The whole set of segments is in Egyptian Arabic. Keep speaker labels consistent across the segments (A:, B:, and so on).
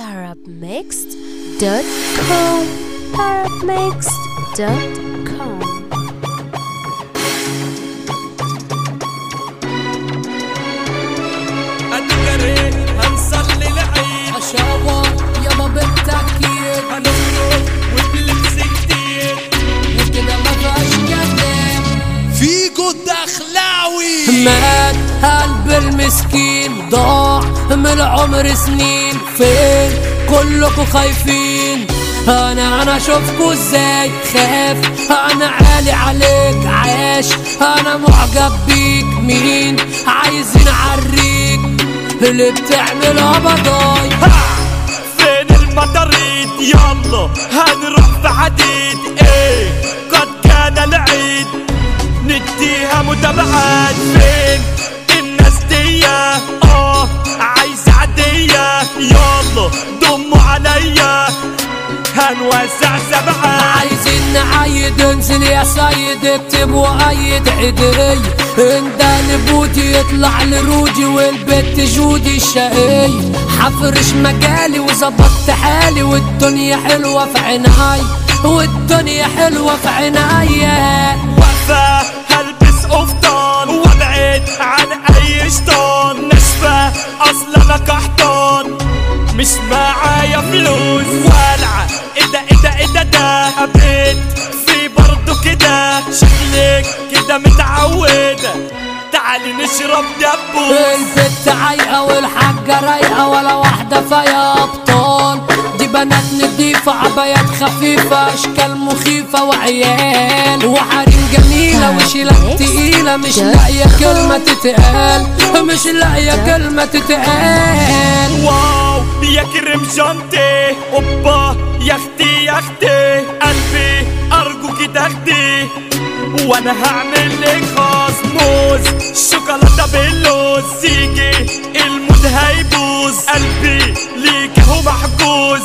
A: tarabmixed.com tarabmixed.com
B: هنجري هنصلي العيد
C: أشاور يابا بالتأكيد
B: هنخرج وبلبس جديد
C: وكده ما فيهاش كلام
B: فيجو الدخلاوي
C: مات قلب المسكين ضاع من العمر سنين فين كلكوا خايفين انا انا اشوفكوا ازاي خاف انا عالي عليك عاش انا معجب بيك مين عايزين اعريك اللي بتعملها بضاي
B: فين المطاريد يلا هنروح في حديد ايه قد كان العيد نديها متابعات فين الناس دي اه عايزة عادية يلا ضموا عليا هنوزع سبعات
C: عايزين نعيد انزل يا سيد اكتب وايد عدي انت لبودي يطلع لروجي والبت جودي الشقي حفرش مجالي وظبطت حالي والدنيا حلوة في عناي والدنيا حلوة في عناي
B: واقفة هلبس قفطان وابعد عن اي شيطان ناشفة اصلا انا قحطان مش معايا فلوس والعة ايه ده ايه ده ايه ده ده قبيت في برضه كده شكلك كده متعودة تعالي نشرب دبوس
C: البت عايقة والحاجة رايقة ولا واحدة فيا أبطال دي بنات نضيفة عبايات خفيفة أشكال مخيفة وعيال وحريم جميلة وشيلة تقيلة مش لاقية كلمة تتقال مش لاقية كلمة تتقال
B: واو يا كريم جنتي اوبا يا اختي يا اختي قلبي ارجوكي تاخدي وانا هعمل لك خاص موز شوكولاته باللوز سيجي المود هيبوظ قلبي ليك اهو محجوز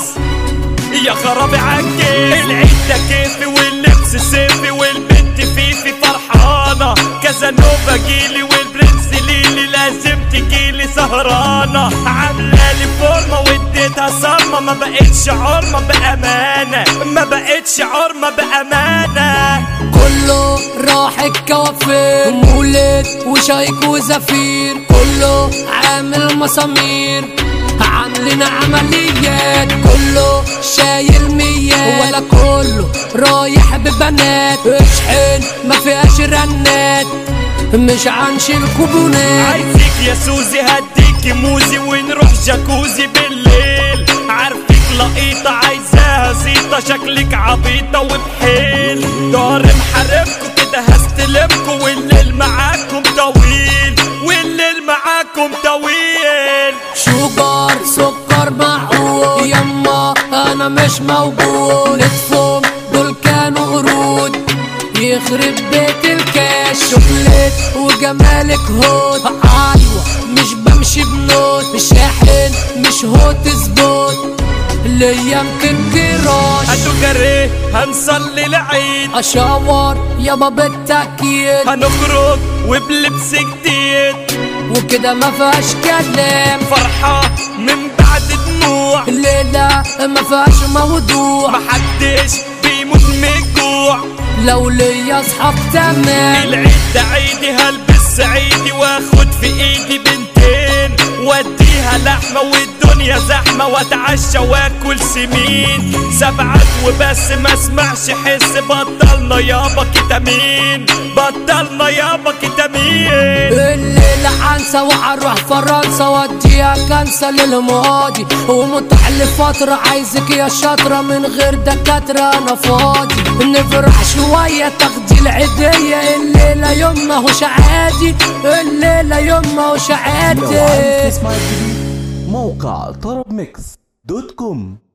B: يا خرابي عالجيز العيد ده كيفي واللبس صيفي والبنت فيفي فرحانة كازانوفا جيلي والبرنس ليلي لازم تجيلي سهرانة عاملة لي فورمة واديتها صرمة ما بقتش عرمة بأمانة ما بقتش عرمة بأمانة
C: كله راح الكوافير مولد وشايك وزفير كله عامل مسامير عاملين عمليات كله شايل ميات ولا كله رايح ببنات اشحن ما فيهاش رنات مش عنشيل كوبونات
B: عايزك يا سوزي هديكي موزي ونروح جاكوزي بالليل عارفك لقيطة عايزاها زيطة شكلك عبيطة وبحيل دار محاربكوا كده هستلمكوا والليل معاكم طويل والليل معاكم طويل
C: شوجر سكر معقول يما انا مش موجود نتفهم دول كانوا قرود يخرب بيت الكاش شوكليت وجمالك هوت ايوه مش بمشي بنوت شاحن مش هوت سبوت ليا 200 كراش
B: هاتوا جري هنصلي العيد
C: اشاور يابا بالتأكيد
B: هنخرج وبلبس جديد
C: وكده ما فيهاش كلام
B: فرحة من بعد دموع
C: الليلة ما فيهاش موضوع
B: محدش بيموت من الجوع
C: لو ليا اصحاب تمام
B: العيد ده عيدي هلبس عيدي واخد في ايدي بنتين واديها لحمة والدنيا زحمة واتعشى واكل سمين سبعات وبس ما اسمعش حس بطلنا يابا كتامين بطلنا يابا كتامين
C: الليلة عنسى وهروح فرنسا واديها كنسة للماضي ومتاح لفترة عايزك يا شاطرة من غير دكاترة انا فاضي نفرح شوية تاخدي العيدية الليلة يوم ما هوش عادي الليلة يوم ما هوش
D: لو عايز
C: عادي
D: تسمع الجديد موقع طرب ميكس دوت كوم